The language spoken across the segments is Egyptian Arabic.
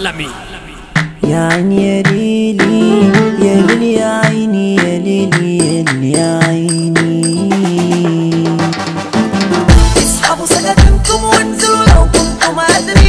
العالمي يا عيني يا ليلي يا ليلي يا عيني يا ليلي يا ليلي يا عيني اسحبوا سكاكينكم وانزلوا لو كنتم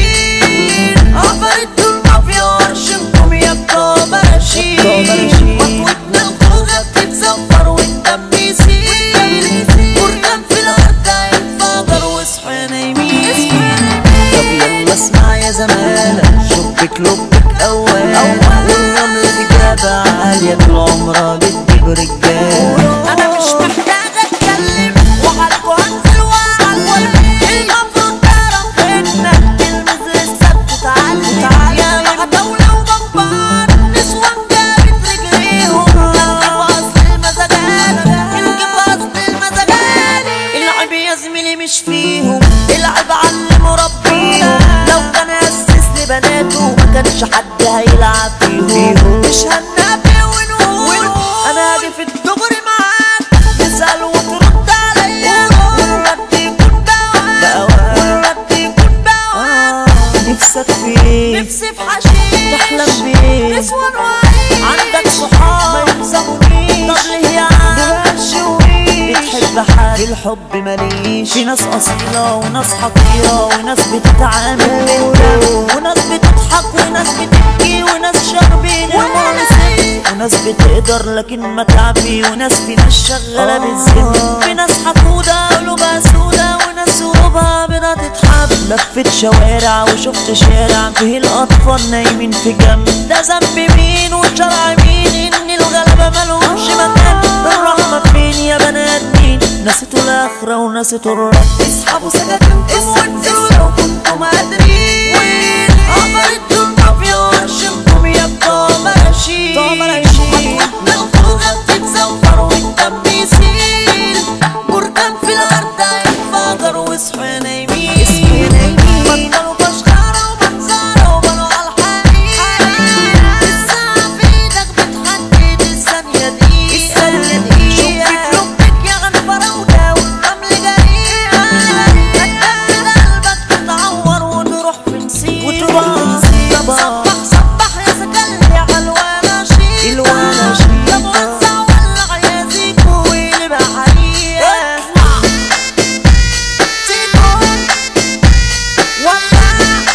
قادرين عفرتوا المافيا وارشمكم يا بتوع براشيل مطوتنا الخوجة بتتزفر والدم يسيل بركان في الارض هينفجر واصحى نايمين طب يلا اسمع يا زمالة شبك لبك أول والرمل إجابة عالية طول عمرها بتجيب رجالة انا مش محتاجة اتكلم وعليكوا هنزل واعلم المفروض تعرف انك تلمس السبت تعلم يا عتاولة وبنبار نسوان جابت رجليهم الجيب اصل المزاجات الجيب اصل المزاجات العيب يا زميلي مش فيهم العيب علموا ربنا لو كان اسس لبناته ما كانش حد هيلعب فيهم مش هننبه ونقول انا هاجي في الدغري معاك تسأل وترد عليا والرد يكون بواك والرد يكون بواك نفسك في إيه؟ نفسي في حشيش تحلم بإيه؟ نسوان وعيش عندك صحاب ما يلزمونيش طب ليه يا عم بتحب حد في الحب ماليش في ناس أصيلة وناس حقيرة وناس بتتعامل بالدم وناس بتضحك وناس بتبكي وناس شاربين المرسي وناس بتقدر لكن ما تعبي وناس في ناس شغالة بالذم في ناس حقودة قلوبها سودة وناس قلوبها بدها تتحب لفت شوارع وشفت شارع فيه الأطفال نايمين في جنب ده ذنب مين وشرع مين إن الغلبة مالهمش مكان الرحمة فين يا بنات مين نسيتوا الآخرة ونسيتوا الرب اسحبوا سكاكينكم وانزلوا لو كنتم قادرين عفرتوا المافيا وارشمكم يا بتوع مراشيل مطوتنا الخوجة بتتزفر والدم يسيل بركان في الأرض هينفجر واصحوا نايمين بطلوا فشخرة ومنظرة وبنوا على الحقيقة الساعة في ايدك بتحدد الثانية دي شبك لبك يا غنفرة وده والرمل جريئة هتقفل قلبك تتعور وتروح في نسيم وتروح في نسيم. صبح صبح يا سكلي على الوناشيد الوناشيد. طب وزع ولع يا زيكو وقلب حريقة زيكو ولع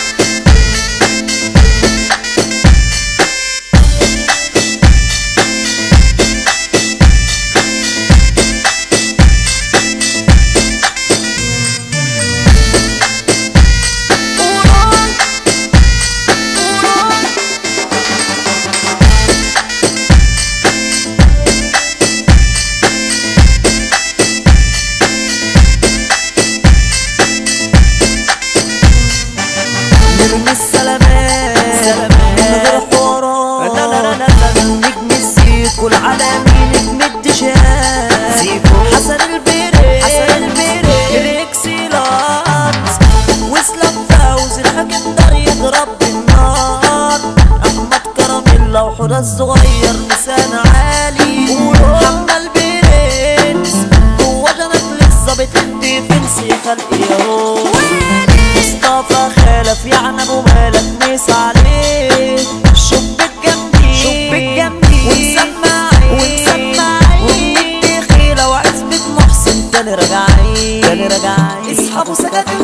قولوا قولوا نرمي السلامات من غير حوارات لا لا لا لا نجم الزيكو العالمي نجم الدشات حسن البيري حسن البيري ريكسيلات واسلام فوزي الحاكم دار يضرب بالنار احمد كرم الله وحوده الصغير لسان عالي محمد برنس جوا جنك لسه بتدي فنسي خلقي اهو مصطفى خلف يعني ابو مالك ميس عليه شبك جنبي شبك جنبي ونسمعي ونسمعي وندي خيلة وعزبة محسن تاني راجعين تاني راجعين اصحابوا سكاكين